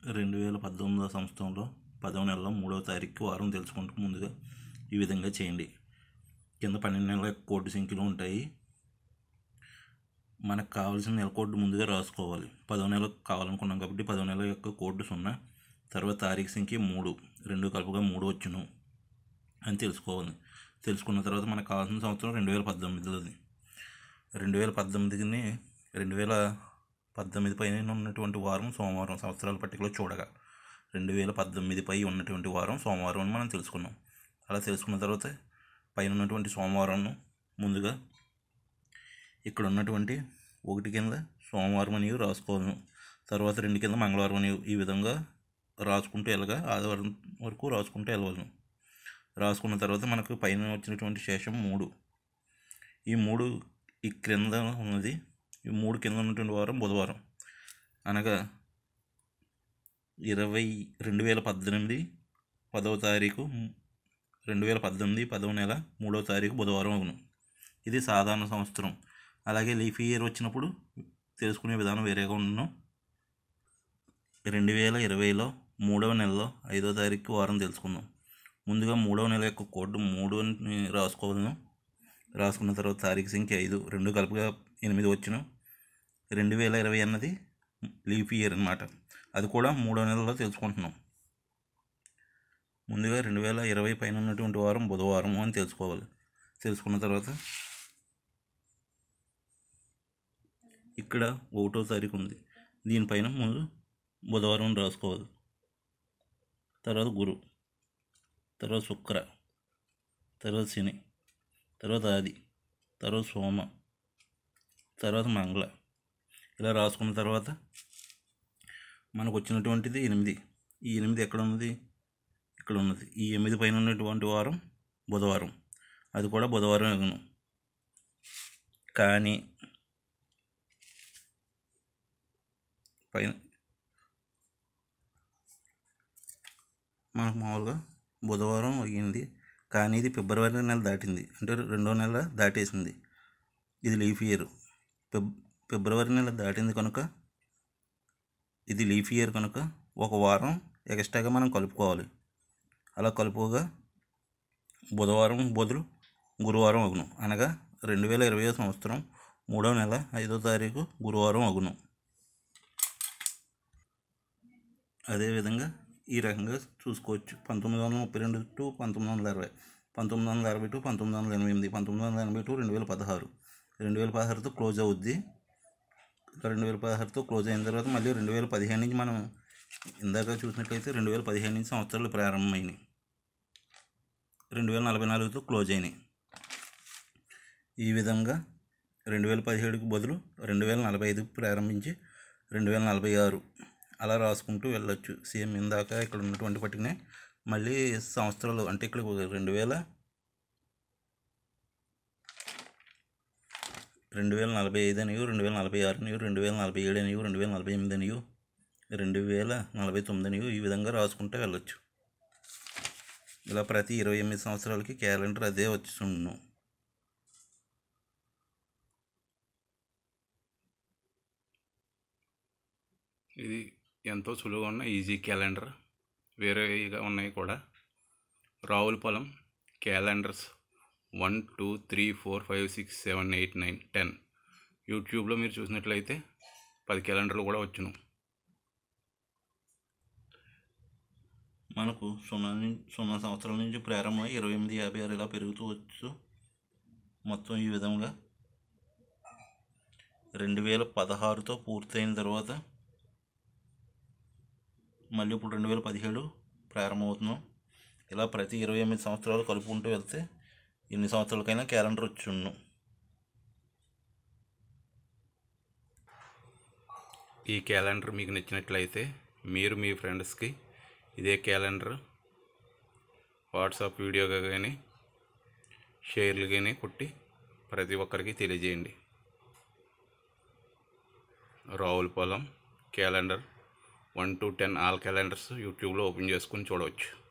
రెండు వేల పద్దెనిమిదవ సంవత్సరంలో పదవ నెలలో మూడవ తారీఖు వారం తెలుసుకుంటూ ముందుగా ఈ విధంగా చేయండి కింద పన్నెండు నెలల యొక్క కోడ్ సంఖ్యలు ఉంటాయి మనకు కావాల్సిన నెల కోడ్ ముందుగా రాసుకోవాలి పదవ నెల కావాలనుకున్నాం కాబట్టి పదవ నెల యొక్క కోడ్ సున్నా తర్వాత తారీఖు సంఖ్య మూడు రెండు కలుపుగా మూడు వచ్చును అని తెలుసుకోవాలి తెలుసుకున్న తర్వాత మనకు కావాల్సిన సంవత్సరం రెండు వేల పద్దెనిమిదిలోది రెండు వేల పద్దెనిమిదిని రెండు వేల పద్దెనిమిది పైన ఉన్నటువంటి వారం సోమవారం సంవత్సరాల పట్టికలో చూడగా రెండు వేల పద్దెనిమిది పై ఉన్నటువంటి వారం సోమవారం అని మనం తెలుసుకున్నాం అలా తెలుసుకున్న తర్వాత పైన ఉన్నటువంటి సోమవారం ముందుగా ఇక్కడ ఉన్నటువంటి ఒకటి కింద సోమవారం అని రాసుకోవాలను తర్వాత రెండు కింద మంగళవారం అని ఈ విధంగా రాసుకుంటూ వెళ్ళగా ఆదివారం వరకు రాసుకుంటూ వెళ్ళవలను రాసుకున్న తర్వాత మనకు పైన వచ్చినటువంటి శేషం మూడు ఈ మూడు ఈ క్రింద ఉన్నది ఈ మూడు కింద ఉన్నటువంటి వారం బుధవారం అనగా ఇరవై రెండు వేల పద్దెనిమిది పదవ తారీఖు రెండు వేల పద్దెనిమిది పదవ నెల మూడవ తారీఖు బుధవారం అవును ఇది సాధారణ సంవత్సరం అలాగే లీఫ్ ఇయర్ వచ్చినప్పుడు తెలుసుకునే విధానం వేరేగా ఉండను రెండు వేల ఇరవైలో మూడవ నెలలో ఐదో తారీఖు వారం తెలుసుకుందాం ముందుగా మూడవ నెల యొక్క కోడ్ మూడు అని రాసుకోవాలను రాసుకున్న తర్వాత తారీఖు సంఖ్య ఐదు రెండు కలుపుగా ఎనిమిది వచ్చును రెండు వేల ఇరవై అన్నది లీఫ్ ఇయర్ అనమాట అది కూడా మూడో నెలలో తెలుసుకుంటున్నాం ముందుగా రెండు వేల ఇరవై పైన ఉన్నటువంటి వారం బుధవారం అని తెలుసుకోవాలి తెలుసుకున్న తర్వాత ఇక్కడ ఒకటో తారీఖు ఉంది దీనిపైన ముందు బుధవారం రాసుకోవాలి తర్వాత గురు తర్వాత శుక్ర తర్వాత శని తర్వాత ఆది తర్వాత సోమ తర్వాత మంగళ ఇలా రాసుకున్న తర్వాత మనకు వచ్చినటువంటిది ఎనిమిది ఈ ఎనిమిది ఎక్కడ ఉన్నది ఇక్కడ ఉన్నది ఈ ఎనిమిది పైన ఉన్నటువంటి వారం బుధవారం అది కూడా బుధవారం ఎగను కానీ పైన మనకు మామూలుగా బుధవారం అయ్యింది కానీ ఇది ఫిబ్రవరి నెల దాటింది అంటే రెండో నెల దాటేసింది ఇది లీఫ్ ఇయర్ ఫిబ్ ఫిబ్రవరి నెల దాటింది కనుక ఇది లీఫ్ ఇయర్ కనుక ఒక వారం ఎక్స్ట్రాగా మనం కలుపుకోవాలి అలా కలుపుగా బుధవారం బదులు గురువారం అగును అనగా రెండు వేల ఇరవై సంవత్సరం మూడవ నెల ఐదో తారీఖు గురువారం అగును అదేవిధంగా ఈ రకంగా చూసుకోవచ్చు పంతొమ్మిది వందల ముప్పై రెండు టు పంతొమ్మిది వందల అరవై పంతొమ్మిది వందల అరవై టు పంతొమ్మిది వందల ఎనభై ఎనిమిది పంతొమ్మిది వందల ఎనభై టు రెండు వేల పదహారు రెండు వేల పదహారుతో క్లోజ్ అవుద్ది రెండు వేల పదహారుతో క్లోజ్ అయిన తర్వాత మళ్ళీ రెండు వేల పదిహేను నుంచి మనం ఇందాక చూసినట్లయితే రెండు వేల పదిహేను నుంచి సంవత్సరాలు ప్రారంభమైనాయి రెండు వేల నలభై నాలుగుతో క్లోజ్ అయినాయి ఈ విధంగా రెండు వేల పదిహేడుకి బదులు రెండు వేల నలభై ఐదుకి ప్రారంభించి రెండు వేల నలభై ఆరు అలా రాసుకుంటూ వెళ్ళొచ్చు సేమ్ ఇందాక ఇక్కడ ఉన్నటువంటి పట్టికనే మళ్ళీ సంవత్సరాలు అంటే ఇక్కడ రెండు వేల రెండు వేల నలభై ఐదు అనియు రెండు వేల నలభై ఆరు అనియు రెండు వేల నలభై ఏడు అనియు రెండు వేల నలభై ఎనిమిది అనియు రెండు వేల నలభై తొమ్మిది అనియు ఈ విధంగా రాసుకుంటూ వెళ్ళొచ్చు ఇలా ప్రతి ఇరవై ఎనిమిది సంవత్సరాలకి క్యాలెండర్ అదే వచ్చును ఇది ఎంతో సులువుగా ఉన్న ఈజీ క్యాలెండర్ వేరేగా ఉన్నాయి కూడా Ravulapalem calendars one two three four five six seven eight nine ten యూట్యూబ్లో మీరు చూసినట్లయితే పది క్యాలెండర్లు కూడా వచ్చును మనకు సున్నా నుంచి సున్నా సంవత్సరాల నుంచి ప్రారంభమై ఇరవై ఎనిమిది యాభై ఆరు ఇలా పెరుగుతూ వచ్చు మొత్తం ఈ విధంగా రెండు వేల పదహారుతో పూర్తయిన తర్వాత మళ్ళీ ఇప్పుడు రెండు వేల పదిహేడు ప్రారంభమవుతున్నాం ఇలా ప్రతి ఇరవై ఎనిమిది సంవత్సరాలు కలుపుకుంటూ వెళ్తే ఎన్ని సంవత్సరాలకైనా క్యాలెండర్ వచ్చును ఈ క్యాలెండర్ మీకు నచ్చినట్లయితే మీరు మీ ఫ్రెండ్స్కి ఇదే క్యాలెండర్ వాట్సాప్ వీడియోగా కానీ షేర్లు కానీ కొట్టి ప్రతి ఒక్కరికి తెలియజేయండి Ravulapalem calendar one to ten all calendars యూట్యూబ్లో ఓపెన్ చేసుకుని చూడవచ్చు